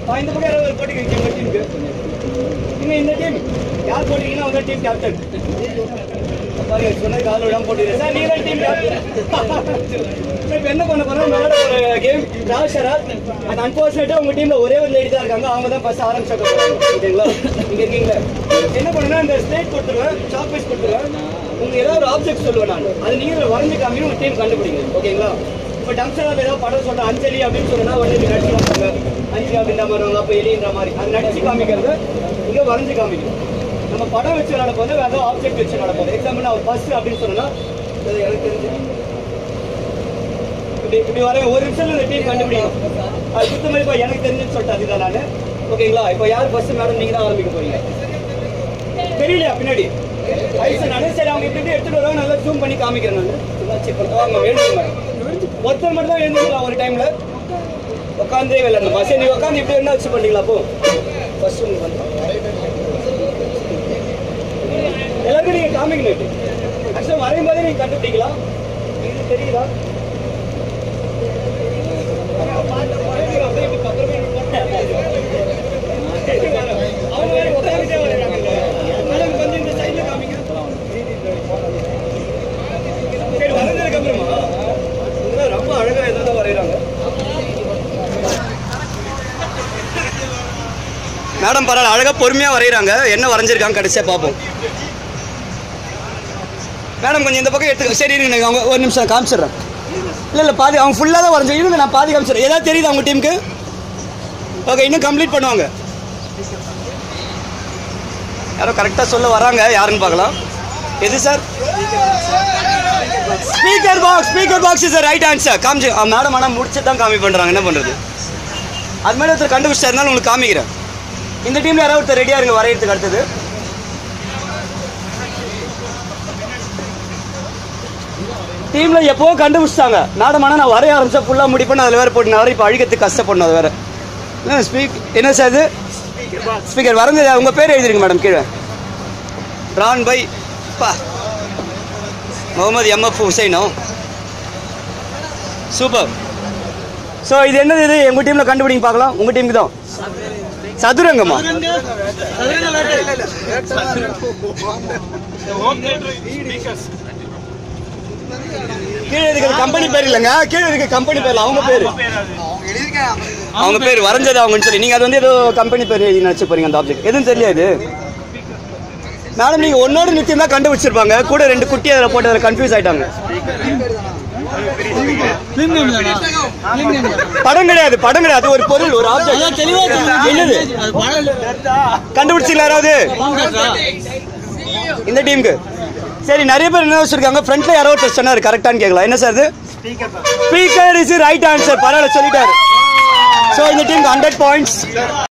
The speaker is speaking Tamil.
ஆ, இந்த பக்கம் யாராவது போட்டுக்கிறீங்க உங்க டீமுக்கு நீங்க இந்த டீம் யார் போட்டீங்கன்னா உங்க டீம் கேப்டன் பாருங்க சொன்னது கால் விடாம போட்டுக்கிறேன் சார் நீங்க டீம் கேப்டன் இப்போ என்ன பண்ண போறோம் மேல ஒரு கேம் ராஷரா அண்ட் அன்பார்ச்சுனேட்டா உங்க டீம்ல ஒரே ஒரு லேடி தான் இருக்காங்க அவங்க தான் ஃபர்ஸ்ட் ஆரம்பிச்ச போறாங்க ஓகேங்களா இங்க இருக்கீங்களா என்ன பண்ணுன்னா இந்த ஸ்டேட் கொடுத்துருவேன் சாக் பீஸ் கொடுத்துருவேன் உங்க ஏதாவது ஒரு ஆப்ஜெக்ட் சொல்லுவேன் நான் அது நீங்க வரைஞ்சு காமி உங்க டீம் கண்டுபிடிங்க ஓகேங்களா இப்போ டம்சரா ஏதாவது படம் சொல்றேன் அஞ்சலி அப்படின்னு சொன்னா உடனே இப்படி நடிச்சு காமிப்பாங்க அஞ்சலி அப்படின்ற மாதிரி வருவாங்க அப்போ எலின்ற மாதிரி அது நடிச்சு காமிக்கிறது இங்க வரைஞ்சு காமிக்கணும் நம்ம படம் வச்சு விளையாட போது வேற ஏதாவது ஆப்ஜெக்ட் வச்சு விளையாட போது எக்ஸாம்பிள் நான் ஃபர்ஸ்ட் அப்படின்னு சொன்னா அது எனக்கு தெரிஞ்சு இப்படி இப்படி வர ஒரு நிமிஷம் இந்த டீம் கண்டுபிடிக்கணும் அது சுத்த மாதிரி இப்போ எனக்கு தெரிஞ்சுன்னு சொல்லிட்டு அதுதான் நான் ஓகேங்களா இப்போ யார் ஃபர்ஸ்ட் மேடம் நீங்க தான் ஆரம்பிக்க போறீங்க தெரியலையா பின்னாடி ஐசு நானே சரி அவங்க இப்படி இப்படி எடுத்துட்டு வருவாங்க நல்லா ஜூம் பண்ணி காமிக்கிறேன் நான் செக் பண்ணுவோம் அவங்க வேணுங்க ஒருத்தர் மட்டும் தான் எழுந்துக்கலாம் ஒரு டைம்ல உட்காந்தே விளையாடணுமா சரி நீ உட்காந்து இப்படி என்ன வச்சு பண்ணீங்களா அப்போ ஃபர்ஸ்ட் உங்களுக்கு வந்து எல்லாருக்கும் நீங்க காமிக்கணும் ஆக்சுவலாக வரையும் போதே நீங்க கண்டுபிடிக்கலாம் இது தெரியுதா அவங்க வேற உட்காந்துட்டே வரையறாங்கல்ல. மேடம் கொஞ்சம் இந்த சைடுல காமிங்க சரி வரைஞ்சதுக்கு அப்புறமா இவங்க ரொம்ப அழகா ஏதாவது வரைகிறாங்க மேடம் பரவாயில்ல அழகா பொறுமையா வரைகிறாங்க என்ன வரைஞ்சிருக்காங்க கடைசியா பார்ப்போம் மேடம் கொஞ்சம் இந்த பக்கம் எடுத்துக்க சரி இருங்க அவங்க ஒரு நிமிஷம் காமிச்சிடுறேன் இல்லை இல்லை பாதி அவங்க ஃபுல்லாக தான் வரைஞ்சி இருங்க நான் பாதி காமிச்சிடுறேன் ஏதாவது தெரியுது அவங்க டீமுக்கு ஓகே இன்னும் கம்ப்ளீட் பண்ணுவாங்க யாரோ கரெக்டாக சொல்ல வராங்க யாருன்னு பார்க்கலாம் எது sir speaker box speaker box is right answer காமிச்சு மேடம் ஆனால் முடிச்சு தான் காமி பண்ணுறாங்க என்ன பண்ணுறது அது மாதிரி ஒருத்தர் கண்டுபிடிச்சாருனாலும் உங்களுக்கு காமிக்கிறேன் இந்த டீமில் யாராவது ஒருத்தர் ரெடியாக இருங்க வரையறதுக்கு அடுத்தது டீமில் எப்போவோ கண்டுபிடிச்சிட்டாங்க மேடம் ஆனால் நான் வரைய ஆரம்பிச்சா ஃபுல்லாக முடிப்பேன் அதில் வேறு போட்டு நான் வர இப்போ அழிக்கிறதுக்கு கஷ்டப்படணும் அது வேறு என்ன ஸ்பீக் என்ன சார் இது ஸ்பீக்கர் வரைஞ்சது உங்கள் பேர் எழுதிருங்க மேடம் கீழே ட்ரான் பை பா முகமது எம்எஃப் ஹுசைனோ சூப்பர் ஸோ இது என்னது இது எங்கள் டீமில் கண்டுபிடிங்க பார்க்கலாம் உங்கள் டீமுக்கு தான் சதுரங்கம்மா கீழே இருக்கிற கம்பெனி பேர் இல்லைங்க கீழே இருக்க கம்பெனி பேர் அவங்க பேர் அவங்க பேர் வரைஞ்சது அவங்கன்னு சொல்லி நீங்க அது வந்து ஏதோ கம்பெனி பேர் எழுதி நினைச்சு போறீங்க அந்த ஆப்ஜெக்ட் எதுவும் தெரியாது மேடம் நீங்க ஒன்னோட நித்தியம் தான் கண்டுபிடிச்சிருப்பாங்க கூட ரெண்டு குட்டி அதில் போட்டு அதில் கன்ஃபியூஸ் ஆயிட்டாங்க படம் கிடையாது படம் கிடையாது அது ஒரு பொருள் ஒரு ஆப்ஜெக்ட் என்னது கண்டுபிடிச்சிங்களா யாராவது இந்த டீமுக்கு சரி நிறைய பேர் என்ன வச்சிருக்காங்க ஃப்ரண்ட்ல யாரோ ஒருத்தர் சொன்னாரு கரெக்டான்னு கேட்கலாம் என்ன சார் இது ஸ்பீக்கர் இஸ் ரைட் ஆன்சர் பரவாயில்ல சொல்லிட்டாரு ஸோ இந்த டீமுக்கு ஹண்ட்ரட் பாயிண்ட்ஸ்